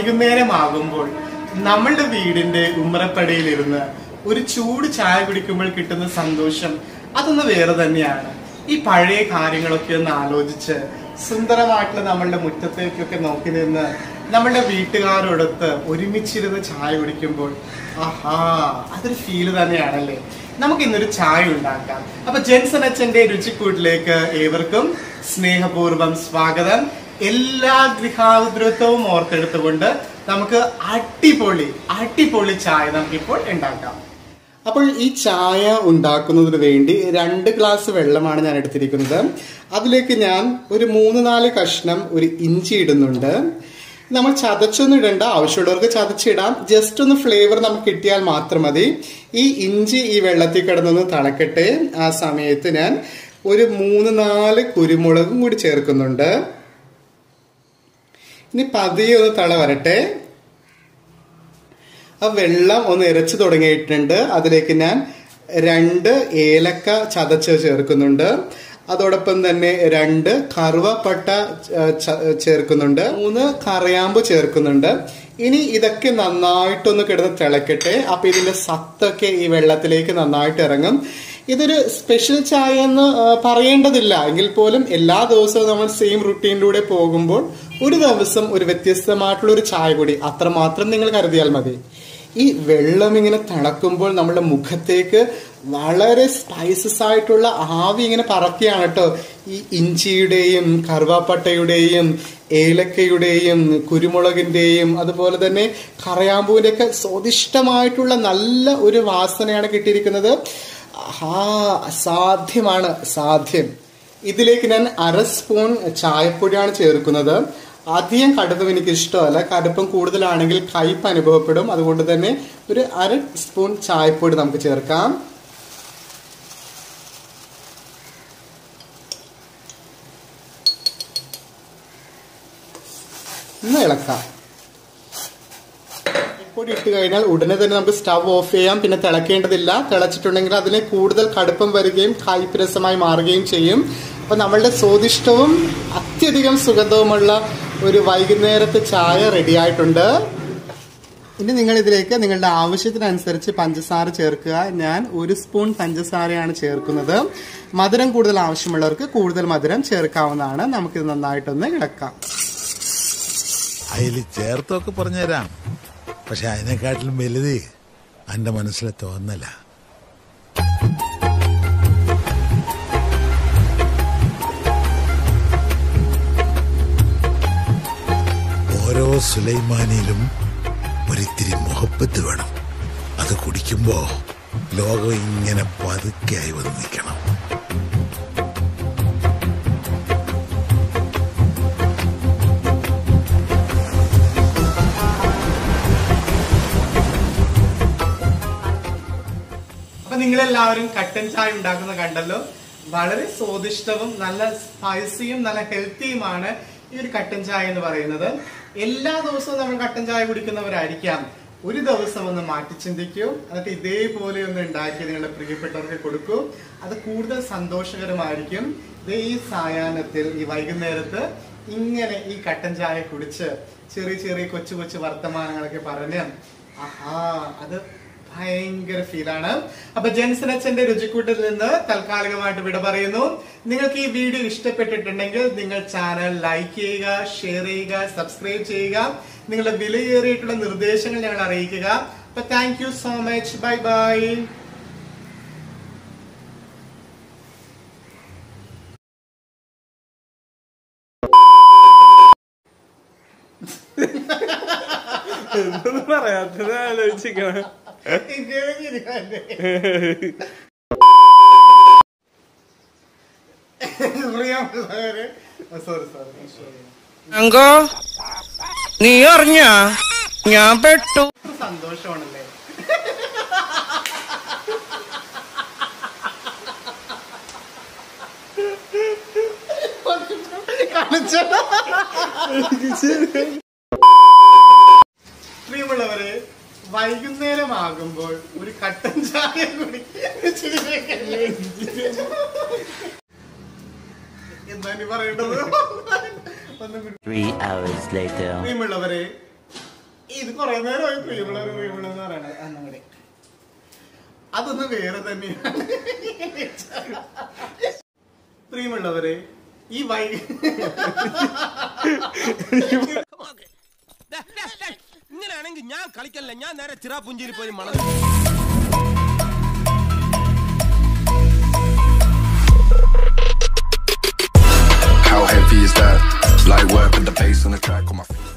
വൈകുന്നേരമാകുമ്പോൾ നമ്മളുടെ വീടിന്റെ ഉമ്മറപ്പടിയിലിരുന്ന് ഒരു ചൂട് ചായ കുടിക്കുമ്പോൾ കിട്ടുന്ന സന്തോഷം അതൊന്ന് വേറെ തന്നെയാണ് ഈ പഴയ കാര്യങ്ങളൊക്കെ ഒന്ന് ആലോചിച്ച് സുന്ദരമായിട്ടുള്ള നമ്മളുടെ മുറ്റത്തേക്കൊക്കെ നോക്കി നിന്ന് നമ്മളുടെ വീട്ടുകാരോടൊത്ത് ഒരുമിച്ചിരുന്ന് ചായ കുടിക്കുമ്പോൾ ആഹാ അതൊരു ഫീല് തന്നെയാണല്ലേ നമുക്ക് ഇന്നൊരു ചായ ഉണ്ടാക്കാം അപ്പൊ ജെൻസൺ അച്ഛന്റെ രുചിക്കൂട്ടിലേക്ക് ഏവർക്കും സ്നേഹപൂർവ്വം സ്വാഗതം എല്ലാ ഗൃഹാതൃത്വവും ഓർത്തെടുത്തുകൊണ്ട് നമുക്ക് അടിപൊളി അടിപൊളി ചായ നമുക്കിപ്പോൾ ഉണ്ടാക്കാം അപ്പോൾ ഈ ചായ ഉണ്ടാക്കുന്നതിന് വേണ്ടി രണ്ട് ഗ്ലാസ് വെള്ളമാണ് ഞാൻ എടുത്തിരിക്കുന്നത് അതിലേക്ക് ഞാൻ ഒരു മൂന്ന് നാല് കഷ്ണം ഒരു ഇഞ്ചി ഇടുന്നുണ്ട് നമ്മൾ ചതച്ചൊന്നും ഇടണ്ട ആവശ്യമുള്ളവർക്ക് ചതച്ചിടാം ജസ്റ്റ് ഒന്ന് ഫ്ലേവർ നമുക്ക് കിട്ടിയാൽ മാത്രം മതി ഈ ഇഞ്ചി ഈ വെള്ളത്തിൽ കിടന്നൊന്ന് തിളക്കട്ടെ ആ സമയത്ത് ഞാൻ ഒരു മൂന്ന് നാല് കുരുമുളകും കൂടി ചേർക്കുന്നുണ്ട് ഇനി പതിയെ ഒന്ന് തള വരട്ടെ ആ വെള്ളം ഒന്ന് ഇരച്ചു തുടങ്ങിയിട്ടുണ്ട് അതിലേക്ക് ഞാൻ രണ്ട് ഏലക്ക ചതച്ച് ചേർക്കുന്നുണ്ട് അതോടൊപ്പം തന്നെ രണ്ട് കറുവപ്പട്ട ച- ച- ചേർക്കുന്നുണ്ട് മൂന്ന് കറിയാമ്പ് ചേർക്കുന്നുണ്ട് ഇനി ഇതൊക്കെ നന്നായിട്ടൊന്ന് കിടന്ന് തിളക്കട്ടെ അപ്പൊ ഇതിന്റെ സത്തൊക്കെ ഈ വെള്ളത്തിലേക്ക് നന്നായിട്ട് ഇറങ്ങും ഇതൊരു സ്പെഷ്യൽ ചായ എന്ന് ആ, പറയേണ്ടതില്ല എങ്കിൽ പോലും എല്ലാ ദിവസവും നമ്മൾ സെയിം റുട്ടീനിലൂടെ പോകുമ്പോൾ ഒരു ദിവസം ഒരു വ്യത്യസ്തമായിട്ടുള്ള ഒരു ചായ കൂടി അത്രമാത്രം നിങ്ങൾ കരുതിയാൽ മതി ഈ വെള്ളം ഇങ്ങനെ തിളക്കുമ്പോൾ നമ്മുടെ മുഖത്തേക്ക് വളരെ സ്പൈസസ് ആയിട്ടുള്ള ആവി ഇങ്ങനെ പറക്കുകയാണ് കേട്ടോ ഈ ഇഞ്ചിയുടെയും കറുവാപ്പട്ടയുടെയും ഏലക്കയുടെയും കുരുമുളകിന്റെയും അതുപോലെ തന്നെ കറയാമ്പൂവിന്റെ ഒക്കെ സ്വാദിഷ്ടമായിട്ടുള്ള നല്ല ഒരു വാസനയാണ് കിട്ടിയിരിക്കുന്നത് ആ സാധ്യമാണ് സാധ്യം ഇതിലേക്ക് ഞാൻ അര സ്പൂൺ ചായപ്പൊടിയാണ് ചേർക്കുന്നത് അധികം കടുപ്പം എനിക്ക് ഇഷ്ടമല്ല കടുപ്പം കൂടുതലാണെങ്കിൽ കയ്പ് അനുഭവപ്പെടും അതുകൊണ്ട് തന്നെ ഒരു അര സ്പൂൺ ചായപ്പൊടി നമുക്ക് ചേർക്കാം ഒന്ന് ഇളക്കാം പൊടി ഇട്ട് കഴിഞ്ഞാൽ ഉടനെ തന്നെ നമുക്ക് സ്റ്റവ് ഓഫ് ചെയ്യാം പിന്നെ തിളക്കേണ്ടതില്ല തിളച്ചിട്ടുണ്ടെങ്കിൽ അതിന് കൂടുതൽ കടുപ്പം വരികയും കയ്പ് രസമായി മാറുകയും ചെയ്യും അപ്പൊ നമ്മളുടെ സ്വാദിഷ്ടവും അത്യധികം സുഗന്ധവുമുള്ള ഒരു വൈകുന്നേരത്തെ ചായ റെഡി ആയിട്ടുണ്ട് ഇനി നിങ്ങൾ ഇതിലേക്ക് നിങ്ങളുടെ ആവശ്യത്തിനനുസരിച്ച് പഞ്ചസാര ചേർക്കുക ഞാൻ ഒരു സ്പൂൺ പഞ്ചസാരയാണ് ചേർക്കുന്നത് മധുരം കൂടുതൽ ആവശ്യമുള്ളവർക്ക് കൂടുതൽ മധുരം ചേർക്കാവുന്നതാണ് നമുക്കിത് നന്നായിട്ടൊന്ന് ഇളക്കാം അതിൽ ചേർത്തൊക്കെ പറഞ്ഞുതരാം പക്ഷെ അതിനെക്കാട്ടിലും വലുത് എന്റെ മനസ്സിലെ തോന്നല ഓരോ സുലൈമാനിയിലും ഒരിത്തിരി മുഹബത്ത് വേണം അത് കുടിക്കുമ്പോ ലോകം ഇങ്ങനെ പതുക്കെയായി വന്ന് നിൽക്കണം അപ്പൊ നിങ്ങളെല്ലാവരും കട്ടൻ ചായ ഉണ്ടാക്കുന്ന കണ്ടല്ലോ വളരെ സ്വാദിഷ്ടവും നല്ല സ്പൈസിയും നല്ല ഹെൽത്തിയുമാണ് ഈ ഒരു കട്ടൻ ചായ എന്ന് പറയുന്നത് എല്ലാ ദിവസവും നമ്മൾ കട്ടൻ ചായ കുടിക്കുന്നവരായിരിക്കാം ഒരു ദിവസം ഒന്ന് മാറ്റി ചിന്തിക്കൂ എന്നിട്ട് ഇതേപോലെ ഒന്ന് ഉണ്ടാക്കി നിങ്ങളുടെ പ്രിയപ്പെട്ടവർക്ക് കൊടുക്കൂ അത് കൂടുതൽ സന്തോഷകരമായിരിക്കും ദേ ഈ സായാഹ്നത്തിൽ ഈ വൈകുന്നേരത്ത് ഇങ്ങനെ ഈ കട്ടൻ ചായ കുടിച്ച് ചെറിയ ചെറിയ കൊച്ചു കൊച്ചു വർത്തമാനങ്ങളൊക്കെ പറഞ്ഞ് ആഹാ അത് ഭയങ്കര ഫീലാണ് അപ്പൊ ജെൻസൺ അച്ഛന്റെ രുചിക്കൂട്ടിൽ നിന്ന് താൽക്കാലികമായിട്ട് വിട പറയുന്നു നിങ്ങൾക്ക് ഈ വീഡിയോ ഇഷ്ടപ്പെട്ടിട്ടുണ്ടെങ്കിൽ നിങ്ങൾ ചാനൽ ലൈക്ക് ചെയ്യുക ഷെയർ ചെയ്യുക സബ്സ്ക്രൈബ് ചെയ്യുക നിങ്ങളുടെ വിലയേറിയിട്ടുള്ള നിർദ്ദേശങ്ങൾ ഞങ്ങൾ അറിയിക്കുക അപ്പൊ thank you so much bye bye എന്തൊന്നും പറയാത്തത് ആലോചിക്കണം സോറി സോറി അങ്കോ നീ അറിഞ്ഞ ഞാൻ പെട്ടു സന്തോഷമാണല്ലേ പ്രിയമുള്ളവരെ വൈകുന്നേരമാകുമ്പോൾ ഒരു കട്ടൻ ചായ കൂടി എന്താണ് ഈ പറയേണ്ടത് ഒന്നും കൂടി Three hours later. പ്രിയമുള്ളവരെ ഇത് കുറെ നേരമായി പ്രിയമുള്ളവർ പ്രിയമുള്ളവർ എന്ന് പറയണത് അന്നവിടെ അതൊന്ന് വേറെ തന്നെയാണ് പ്രിയമുള്ളവരെ ഈ വൈ ഇങ്ങനെയാണെങ്കിൽ ഞാൻ കളിക്കല്ല ഞാൻ നേരെ ചിറാപുഞ്ചിയിൽ പോയി മണം How heavy is that? Light work with the bass on the track on my